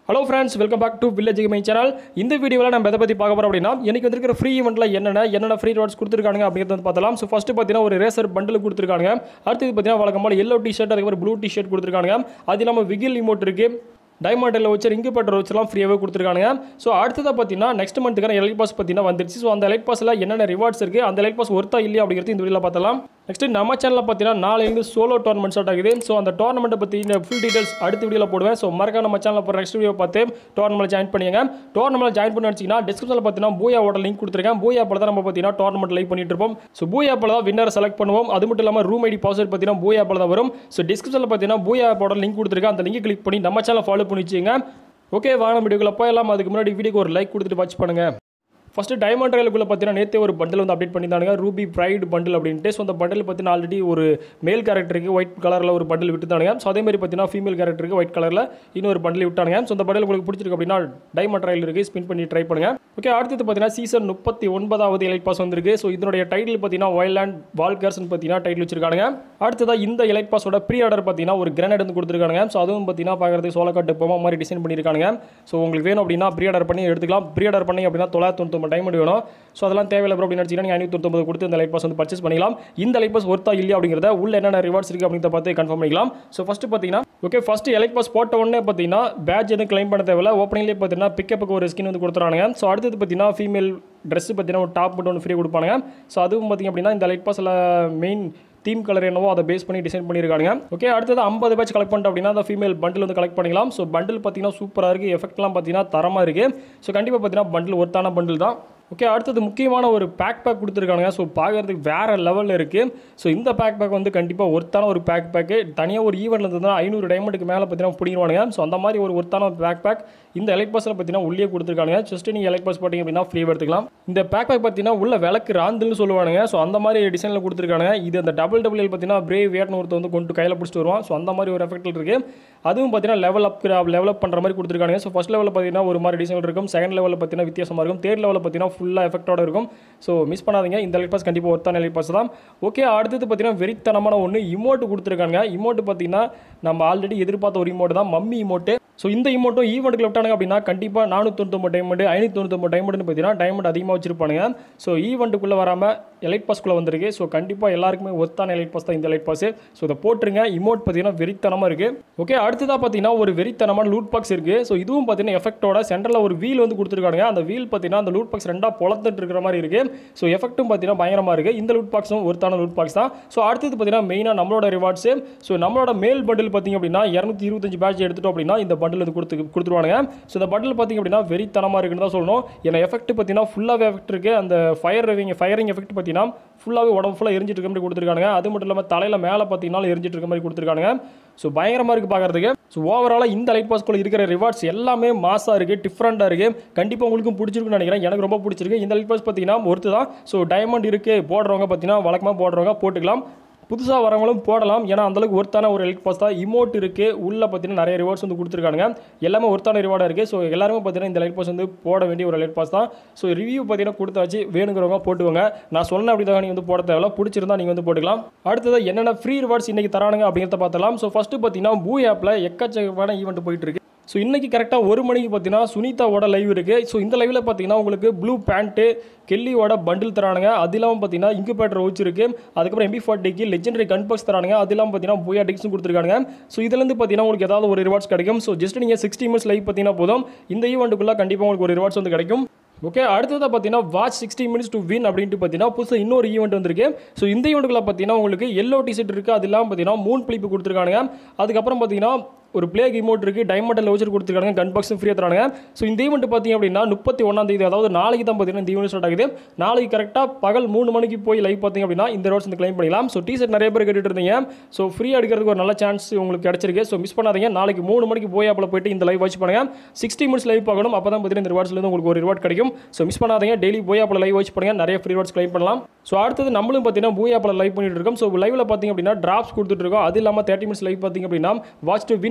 hello friends welcome back to village my channel இந்த வீடியோவில் நம்ம எதை பற்றி பார்க்க போகிறோம் அப்படின்னா எனக்கு வந்திருக்கிற ஃப்ரீ ஈவெண்ட்டில் என்னென்ன என்னென்ன ஃப்ரீ ரிவார்ட்ஸ் கொடுத்துருக்காங்க அப்படிங்கிறத வந்து பார்த்தலாம் ஸோ ஃபஸ்ட்டு பார்த்தீங்கன்னா ஒரு ரேசர் பண்டில் கொடுத்துருக்காங்க அடுத்தது பார்த்தீங்கன்னா வழக்கமாக எல்லோ டிஷர்ட் அதுக்கப்புறம் ப்ளூ டிஷர்ட் கொடுத்துருக்காங்க அது இல்லாமல் விகில் இமோட் இருக்குது டைமண்டில் வச்சு ரிங்கு பட்டர் வச்சுலாம் ஃப்ரீயாகவே கொடுத்துருக்காங்க ஸோ அடுத்ததாக பார்த்தீங்கன்னா நெக்ஸ்ட் மந்த்துக்கான எலைட் பாஸ் பார்த்தீங்கன்னா வந்துருச்சு ஸோ அந்த எலைட் பாஸில் என்னென்ன ரிவார்ட்ஸ் இருக்குது அந்த எலைட் பாஸ் ஒர்த்தா இல்லையா அப்படிங்கிறது இந்த வீடியோவில் பார்த்தலாம் நெக்ஸ்ட் நம்ம சேனலில் பார்த்தீங்கன்னா நாளைக்கு சோலோ டோர்னமெண்ட் ஸ்டார்ட் ஆகுது ஸோ அந்த டோர்னமெண்ட்டை பற்றி இந்த ஃபுல் டீடைல்ஸ் அடுத்த வீடியோவில் போடுவேன் ஸோ மறக்காம நம்ம சேனலில் போகிற நெக்ஸ்ட் வீடியோ பார்த்து டோர்னமெண்ட் ஜாயின் பண்ணிங்க டோர்னமெண்ட் ஜாயின் பண்ணி வச்சிங்கன்னா டிஸ்கிரிப்ஷனில் பார்த்தீங்கன்னா பூயாவோட லிங்க் கொடுத்துருக்கேன் பூயா ஆப்பில் தான் நம்ம பார்த்தீங்கன்னா டோர்னமெண்ட் லைவ் பண்ணிட்டு இருப்போம் ஸோ பூயா ஆப்பில் தான் வின்னர் செலக்ட் பண்ணுவோம் அது மட்டும் இல்லாமல் ரூம் ஐடி பாஸ்வேர்ட் பார்த்தீங்கன்னா பூயா ஆப்பில் தான் வரும் ஸோ டிஸ்கிரிப்ஷனில் பார்த்தீங்கன்னா பூயா ஆப்போட லிங்க் கொடுத்துருக்கேன் அந்த லிங்க் கிளிக் பண்ணி நம்ம சேனல் ஃபாலோ பண்ணி வச்சுங்க ஓகே வாங்க வீடியோக்குள்ள போயலாம் அதுக்கு முன்னாடி வீடியோக்கு ஒரு லைக் கொடுத்துட்டு வாட்ச் பண்ணுங்க ஃபஸ்ட்டு டைமண்ட் ரயிலுக்குள்ளே பார்த்தீங்கன்னா நேற்றே ஒரு பண்டில் வந்து அப்டேட் பண்ணியிருந்தாங்க ரூபி ப்ரைட் பண்டில் அப்படின்ட்டு ஸோ அந்த பண்டில் பார்த்தீங்கன்னா ஆல்ரெடி ஒரு மேல் கேரக்டருக்கு ஒயிட் கலரில் ஒரு பண்டில் விட்டுதானுங்க ஸோ அதே மாதிரி பார்த்தீங்கன்னா ஃபீமேல் கேரக்டருக்கு ஒயிட் கலரில் இன்னொரு பண்டில் விட்டானுங்க ஸோ அந்த பண்டில் உங்களுக்கு பிடிச்சிருக்கு அப்படின்னா டைமண்ட் ரயில் இருக்குது ஸ்பின் பண்ணி ட்ரை பண்ணுங்க ஓகே அடுத்தது பார்த்தீங்கன்னா சீசன் முப்பத்தி ஒன்பதாவது எலைட் பாஸ் வந்திருக்கு ஸோ இதனுடைய டைட்டில் பார்த்தீங்கன்னா வைல்ட் வால்கர்ஸ்னு பார்த்தீங்கன்னா டைட்டில் வச்சிருக்காங்க அடுத்ததாக இந்த எலைட் பாஸோட ப்ரீ ஆர்டர் பார்த்தீங்கன்னா ஒரு கிரனேட் வந்து கொடுத்துருக்காங்க ஸோ அதுவும் பார்த்தீங்கன்னா பார்க்குறதுக்கு சோளக்காட்டு பொம்மை மாதிரி டிசைன் பண்ணியிருக்காங்க ஸோ உங்களுக்கு வேணும் அப்படின்னா ப்ரீ ஆர்டர் பண்ணி எடுத்துக்கலாம் ப்ரீ ஆர்டர் பண்ணி அப்படின்னா தொள்ளாயிரத்தி தொண்ணூத்தொம்பது டைமண்ட் வேணும் ஸோ அதெல்லாம் தேவையில்லை ப்ரோ அப்படின்னு நினச்சிங்கன்னா நீங்கள் ஐநூற்றி தொண்ணூறு கொடுத்து இந்த லைட் பாஸ் வந்து பர்ச்சேஸ் பண்ணிக்கலாம் இந்த லைட் பாஸ் ஒர்த்தா இல்லையா அப்படிங்கிறத உள்ள என்னென்ன ரிவார்ட்ஸ் இருக்குது அப்படிங்கிறத பார்த்து கன்ஃபார்ம் பண்ணிக்கலாம் ஸோ ஃபஸ்ட்டு பார்த்தீங்கன்னா ஓகே ஃபஸ்ட்டு எலைட் பாஸ் போட்ட உடனே பார்த்தீங்கன்னா பேட்ச் எதுவும் கிளைம் பண்ண தேவையில்ல ஓப்பனிங்லேயே பார்த்தீங்கன்னா பிக்கப்புக்கு ஒரு ஸ்கின் வந்து கொடுத்துறாங்க ஸோ அடுத்தது பார்த்தீங்கன்னா ஃபீமேல் ட்ரெஸ் பார்த்தீங்கன்னா ஒரு டாப் மட்டும் ஒன்று ஃப்ரீ கொடுப்பாங்க ஸோ அதுவும் பார்த்தீங்க அப்படின்னா இந்த லைட் பாஸில் மெயின் தீம் கலர் என்னவோ அதை பேஸ் பண்ணி டிசைன் பண்ணியிருக்காங்க ஓகே அடுத்தது ஐம்பது பேட்ச் கலெக்ட் பண்ணிட்டு அப்படின்னா அந்த ஃபீமேல் பண்டில் வந்து கலெக்ட் பண்ணிக்கலாம் ஸோ பண்டில் பார்த்தீங்கன்னா சூப்பராக இருக்குது எஃபெக்ட்லாம் பார்த்தீங்கன்னா தரமாக இருக்குது ஸோ கண்டிப்பாக பார்த்தீங்கன்னா பண்டில் ஒர்த்தான பண்டில் தான் ஓகே அடுத்தது முக்கியமான ஒரு பேக் பேக் கொடுத்துருக்காங்க ஸோ பார்க்குறதுக்கு வேறு லெவலில் இருக்குது ஸோ இந்த பேக் பேக் வந்து கண்டிப்பாக ஒர்த்தான ஒரு பேக் பேக்கு தனியாக ஒரு ஈவெண்ட்டில் இருந்ததுன்னா ஐநூறு டைமண்டுக்கு மேலே பார்த்தீங்கன்னா பிடிக்குவானுங்க ஸோ அந்த மாதிரி ஒரு ஒர்த்தான பேக் பேக் இந்த எலக்ட் பாஸில் பார்த்தீங்கன்னா உள்ளே கொடுத்துருக்காங்க ஜஸ்ட் நீங்கள் எலக்ட் பாஸ் போட்டிங்க அப்படின்னா ஃப்ரீ எடுத்துக்கலாம் இந்த பேக் பேக் பார்த்தீங்கன்னா உள்ள விளக்கு ராந்துன்னு சொல்லுவானுங்க ஸோ அந்த மாதிரி டிசைனில் கொடுத்துருக்காங்க இது அந்த டபுள் டபுள் எல் பார்த்தீங்கன்னா பிரே வேட்னு ஒருத்தர் வந்து கொண்டு கையில் பிடிச்சிட்டு வருவான் ஸோ அந்த மாதிரி ஒரு எஃபெக்ட் இருக்குது அதுவும் பார்த்தீங்கன்னா லெவல் அப் லெவல் அப் பண்ணுற மாதிரி கொடுத்துருக்காங்க ஸோ ஃபஸ்ட் லெவலில் பார்த்தீங்கன்னா ஒரு மாதிரி டிசைன் இருக்கும் செகண்ட் லெவலில் பார்த்தீங்கன்னா வித்தியாசமாக இருக்கும் தேர்ட் லெவலில் பார்த்தீங்கன்னா ஃபுல்லாக எஃபெக்டோட இருக்கும் ஸோ மிஸ் பண்ணாதீங்க இந்த எலக்ட் பாஸ் கண்டிப்பாக ஒருத்தான எலக்ட் பாஸ் தான் ஓகே அடுத்தது பார்த்தீங்கன்னா வெறித்தனமான ஒன்று இமோட்டு கொடுத்துருக்காங்க இமோட்டு பார்த்தீங்கன்னா நம்ம ஆல்ரெடி எதிர்பார்த்த ஒரு இமோட்டு தான் மம்மி இமோட்டு ஸோ இந்த இமோட்டும் ஈவெண்ட்டுக்கு விட்டானுங்க அப்படின்னா கண்டிப்பாக நானூற்றி டைமண்ட் ஐநூற்றி தொண்ணூத்தொம்பது டைமண்ட்னு பார்த்தீங்கன்னா டைமண்ட் அதிகமாக வச்சிருப்பானுங்க ஸோ ஈவெண்ட்டுக்குள்ளே வராமல் எலைட் பாஸ்க்குள்ளே வந்திருக்கு ஸோ கண்டிப்பாக எல்லாருக்குமே ஒத்தான எலைட் பாஸ் தான் இந்த எலைட் பாஸ் ஸோ இதை போட்டுருங்க இமோட் பார்த்தீங்கன்னா வெறித்தனமாக இருக்குது ஓகே அடுத்ததாக பார்த்தீங்கன்னா ஒரு வெறித்தனமான லூட் பாக்ஸ் இருக்குது ஸோ இதுவும் பார்த்தீங்கன்னா எஃபெக்டோட சென்டரில் ஒரு வீல் வந்து கொடுத்துருக்காங்க அந்த வீல் பார்த்தீங்கன்னா அந்த லூட் பாக்ஸ் ரெண்டாக பொழந்துட்டு இருக்கிற மாதிரி இருக்குது ஸோ எஃபெக்ட்டும் பார்த்தீங்கன்னா பயங்கரமாக இருக்குது இந்த லூட் பாக்ஸும் ஒருத்தான லூட் பாக்ஸ் தான் ஸோ அடுத்தது பார்த்தீங்கன்னா மெயினாக நம்மளோட ரிவார்ட்ஸு ஸோ நம்மளோட மேல் பண்டில் பார்த்தீங்க அப்படின்னா இரநூத்தி இருபத்தஞ்சு பேட்ச் எடுத்துட்டோம் அப்படின்னா இந்த பண்டில் வந்து கொடுத்து கொடுத்துருவானுங்க ஸோ இந்த பண்டில் பார்த்தீங்க அப்படின்னா வெறித்தனமாக இருக்குன்னு தான் சொல்லணும் ஏன்னா எஃபெக்ட் பார்த்தீங்கன்னா ஃபுல்லாகவே எஃபெக்ட் இருக்குது அந்த ஃபயர் ரவிங் ஃபயரிங் எஃபெக்ட் பார்த்தீங்கன்னா ஃபுல்லாகவே உடம்பு ஃபுல்லாக எரிஞ்சிட்டு இருக்க மாதிரி கொடுத்துருக்காங்க அது மட்டும் இல்லாமல் தலையில் மேலே பார்த்தீங்கன்னா எரிஞ்சிட்டு இருக்க மாதிரி கொடுத்துருக்காங்க ஸோ பயங்கரமாக இருக்குது பார்க்குறதுக்கு ஸோ ஓவராலாக இந்த லைட் பாஸ்க்குள்ள இருக்கிற ரிவார்ட்ஸ் எல்லாமே மாசாக இருக்குது டிஃப்ரெண்ட்டாக இருக்குது கண்டிப்பாக உங்களுக்கும் பிடிச்சிருக்குன்னு நினைக்கிறேன் எனக்கு ரொம்ப பிடிச்சிருக்கு இந்த லைட் பாஸ் பார்த்தீங்கன்னா ஒருத்து தான் ஸோ டைமண்ட் இருக்குது போடுறவங்க பார்த்தீங்கன்னா வழக்கமாக போடுறவங்க போட்டுக்கலாம் புதுசாக வரவங்களும் போடலாம் ஏன்னா அந்தளவுக்கு ஒருத்தான ஒரு எலக்ட் பாஸ் தான் இமோட் இருக்குது உள்ளே பார்த்தீங்கன்னா நிறைய ரிவார்ட்ஸ் வந்து கொடுத்துருக்காங்க எல்லாமே ஒருத்தான ரிவார்டாக இருக்குது ஸோ எல்லாருமே பார்த்தீங்கன்னா இந்த லைட் பாஸ் வந்து போட வேண்டிய ஒரு லைட் பாஸ் தான் ஸோ ரிவ்யூ பார்த்தீங்கன்னா கொடுத்தாச்சு வேணுங்கிறவங்க போட்டுக்கோங்க நான் சொன்ன அப்படி தான் நீங்கள் வந்து போட தேவையில்ல பிடிச்சிருந்தா நீங்கள் வந்து போட்டுக்கலாம் அடுத்தது என்னென்ன ஃப்ரீ ரிவார்ட்ஸ் இன்றைக்கி தரானுங்க அப்படிங்கிறத பார்த்தலாம் ஸோ ஃபஸ்ட்டு பார்த்தீங்கன்னா பூ ஆப்பில் எக்கச்சக்கமான ஈவெண்ட் போயிட்டு இருக்கு ஸோ இன்றைக்கி கரெக்டாக ஒரு மணிக்கு பார்த்தீங்கன்னா சுனிதாவோட லைவ் இருக்குது ஸோ இந்த லைவில் பார்த்தீங்கன்னா உங்களுக்கு ப்ளூ பேண்ட்டு கெல்லியோட பண்டில் தரானுங்க அது இல்லாமல் பார்த்தீங்கன்னா இன்குபேட்டர் வச்சு இருக்குது அதுக்கப்புறம் எம்பி ஃபார்ட்டிக்கு லெஜெண்டரி கன்பாக்ஸ் தரானுங்க அது இல்லாமல் பார்த்தீங்கன்னா போயா டிக்ஸும் கொடுத்துருக்காங்க ஸோ இதுலேருந்து பார்த்தீங்கன்னா உங்களுக்கு ஏதாவது ஒரு ரிவார்ட்ஸ் கிடைக்கும் ஸோ ஜஸ்ட் நீங்கள் சிக்ஸ்டி மினிட்ஸ் லைவ் பார்த்தீங்கன்னா போதும் இந்த ஈவெண்ட்டுக்குள்ளே கண்டிப்பாக உங்களுக்கு ஒரு ரிவார்ட்ஸ் வந்து கிடைக்கும் ஓகே அடுத்ததாக பார்த்தீங்கன்னா watch sixty minutes to win அப்படின்ட்டு பார்த்தீங்கன்னா புதுசாக இன்னொரு ஈவெண்ட் வந்திருக்கு ஸோ இந்த ஈவெண்ட்டுக்குள்ள பார்த்தீங்கன்னா உங்களுக்கு எல்லோ டிஷர்ட் இருக்குது அது இல்லாமல் பார்த்தீங்கன்னா மூணு பிளிப்பு கொடுத்துருக்காங்க அதுக்கப்புறம் பார்த்தீங்கன்னா ஒரு பிளே இமோட் இருக்குது டைமண்டில் வச்சு கொடுத்துருக்காங்க கன் பாக்ஸும் ஃப்ரீயாக தராங்க ஸோ இந்த ஈவெண்ட் பார்த்தீங்க அப்படின்னா முப்பத்தி ஒன்றாம் தேதி அதாவது நாளைக்கு தான் பார்த்தீங்கன்னா இந்த ஈவெண்ட் ஸ்டார்ட் ஆகுது நாளைக்கு கரெக்டாக பகல் மூணு மணிக்கு போய் லைவ் பார்த்தீங்க அப்படின்னா இந்த ரோட்ஸ் வந்து கிளைம் பண்ணிக்கலாம் ஸோ டிஷர்ட் நிறைய பேர் கேட்டுட்டு இருந்தீங்க ஸோ ஃப்ரீயாக எடுக்கிறதுக்கு ஒரு நல்ல சான்ஸ் உங்களுக்கு கிடச்சிருக்கு ஸோ மிஸ் பண்ணாதீங்க நாளைக்கு மூணு மணிக்கு போய் அப்போ போயிட்டு இந்த லைவ் வாட்ச் பண்ணுங்க சிக்ஸ்டி மினிட்ஸ் லைவ் பார்க்கணும் அப்போ தான் பார்த்தீங்கன்னா இந்த ரிவார்ட்ஸ்லேருந்து உங்களுக்கு ஒரு ரிவார்ட் கிடைக்கும் ஸோ மிஸ் பண்ணாதீங்க டெய்லி போய் அப்போ லைவ் வாட்ச் பண்ணுங்க நிறைய ஃப்ரீ ரிவார்ட்ஸ் கிளைம் பண்ணலாம் ஸோ அடுத்தது நம்மளும் பார்த்தீங்கன்னா பூயா ஆப்பில் லைவ் பண்ணிட்டு இருக்கோம் ஸோ லைவில் பார்த்தீங்க அப்படின்னா டிராப்ஸ் கொடுத்துட்டு இருக்கோம் அது இல்லாமல் தேர்ட்டி மினிட்ஸ் லைவ் பார்த்தீங்க அப்படின்னா வாட்ச் டு வின்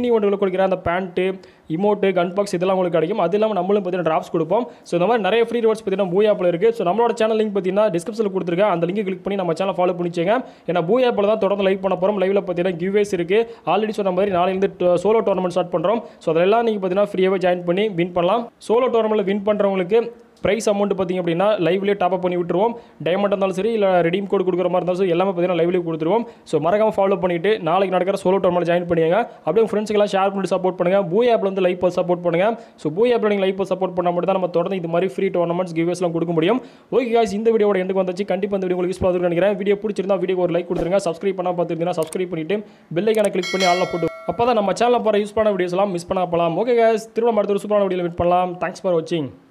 ஈவெண்ட்டுகள் கொடுக்குற அந்த பேண்ட்டு இமோட்டு கன் பாக்ஸ் இதெல்லாம் உங்களுக்கு கிடைக்கும் அது இல்லாமல் நம்மளும் பார்த்தீங்கன்னா ட்ராப்ஸ் கொடுப்போம் ஸோ இந்த மாதிரி நிறைய ஃப்ரீ ரிவார்ட்ஸ் பார்த்தீங்கன்னா பூ ஆப்பில் இருக்குது ஸோ நம்மளோட சேனல் லிங்க் பார்த்தீங்கன்னா டிஸ்கிரிப்ஷனில் கொடுத்துருக்கேன் அந்த லிங்க் கிளிக் பண்ணி நம்ம சேனல் ஃபாலோ பண்ணிச்சேங்க ஏன்னா பூ ஆப்பில் தான் தொடர்ந்து லைவ் பண்ண போகிறோம் லைவில் பார்த்தீங்கன்னா கிவ்வேஸ் இருக்குது ஆல்ரெடி சொன்ன மாதிரி நாளையிலேருந்து சோலோ டோர்னமெண்ட் ஸ்டார்ட் பண்ணுறோம் ஸோ அதெல்லாம் நீங்கள் பார்த்தீங்கன்னா ஃப்ரீயாகவே ஜாயின் பண்ணி வின் பண்ணலாம் சோலோ டோர்னமெண்ட்டில் வின் பண்ணுறவங்களுக்கு ப்ரைஸ் அமௌண்ட் பார்த்தீங்க அப்படின்னா லைவ்லேயே டாப் அப் பண்ணி விட்டுருவோம் டைமண்ட் இருந்தாலும் சரி இல்லை ரெடீம் கோட் கொடுக்குற மாதிரி இருந்தாலும் சரி எல்லாமே பார்த்தீங்கன்னா லைவ்லேயே கொடுத்துருவோம் ஸோ மறக்காம ஃபாலோ பண்ணிட்டு நாளைக்கு நடக்கிற சோலோ டோர்னமெண்ட் ஜாயின் பண்ணிங்க அப்படியே உங்கள் ஃப்ரெண்ட்ஸ்க்கெல்லாம் ஷேர் பண்ணிட்டு சப்போர்ட் பண்ணுங்கள் பூ ஆப்பில் வந்து லைவ் சப்போர்ட் பண்ணுங்கள் ஸோ பூ ஆப்பில் நீங்கள் லைவ் சப்போர்ட் பண்ணால் மட்டும் தான் நம்ம தொடர்ந்து இது மாதிரி ஃப்ரீ டோர்னமெண்ட்ஸ் கிவ்ஸ்லாம் கொடுக்க முடியும் ஓகே guys இந்த வீடியோட எண்டுக்கு வந்துச்சு கண்டிப்பாக இந்த வீடியோ உங்களுக்கு யூஸ் பண்ணுறதுன்னு நினைக்கிறேன் வீடியோ பிடிச்சிருந்தா வீடியோ ஒரு லைக் கொடுத்துருங்க சப்ஸ்கிரைப் பண்ணால் பார்த்துருந்தீங்கன்னா சப்ஸ்கிரைப் பண்ணிட்டு பெல்லைக்கான கிளிக் பண்ணி ஆளில் போட்டு அப்போ தான் நம்ம சேனலில் போகிற யூஸ் பண்ண வீடியோஸ்லாம் மிஸ் பண்ண போகலாம் ஓகே guys திரும்ப அடுத்த ஒரு சூப்பரான வீடியோவில் மீட் பண்ணலாம் தேங்க்ஸ் ஃபார் வாட்சிங்